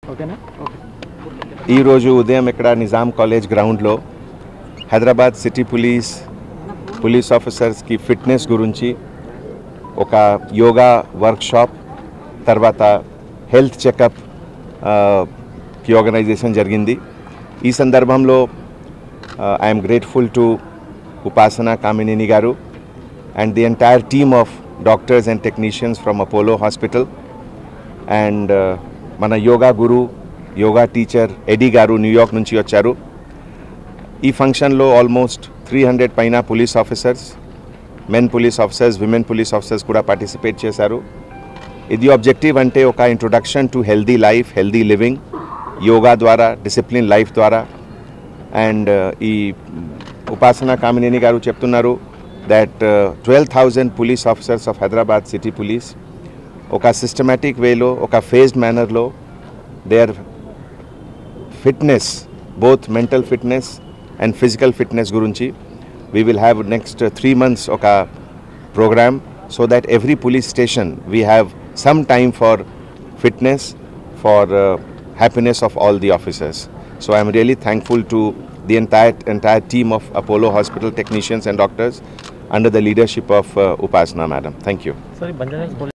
ఓకేనా ఓకే ఈరోజు ఉదయం ఇక్కడ నిజాం కాలేజ్ గ్రౌండ్లో హైదరాబాద్ సిటీ పోలీస్ పోలీస్ ఆఫీసర్స్కి ఫిట్నెస్ గురించి ఒక యోగా వర్క్షాప్ తర్వాత హెల్త్ చెకప్ కి ఆర్గనైజేషన్ జరిగింది ఈ సందర్భంలో I'm grateful to Upasana Kamineni గారు and the entire team of doctors and technicians from Apollo hospital and మన yoga guru yoga teacher Eddie గారు న్యూయార్క్ నుంచి వచ్చారు ఈ ఫంక్షన్లో ఆల్మోస్ట్ త్రీ హండ్రెడ్ పైన police officers men police officers women police officers కూడా participate చేశారు ఇది ఆబ్జెక్టివ్ అంటే ఒక introduction to healthy life healthy living yoga ద్వారా డిసిప్లిన్ లైఫ్ ద్వారా అండ్ ఈ ఉపాసన కామినేని గారు చెప్తున్నారు that twelve thousand police officers of Hyderabad city police ఒక సిస్టమేటిక్ వేలో ఒక ఫేజ్డ్ మేనర్లో their fitness both mental fitness and physical fitness గురించి we will have next three months ఒక programme so that every police station we have some time for fitness for happiness of all the officers so I'm really thankful to the entire entire team of Apollo hospital technicians and doctors under the leadership of uh, Upasana madam. Thank you. Sir Banjara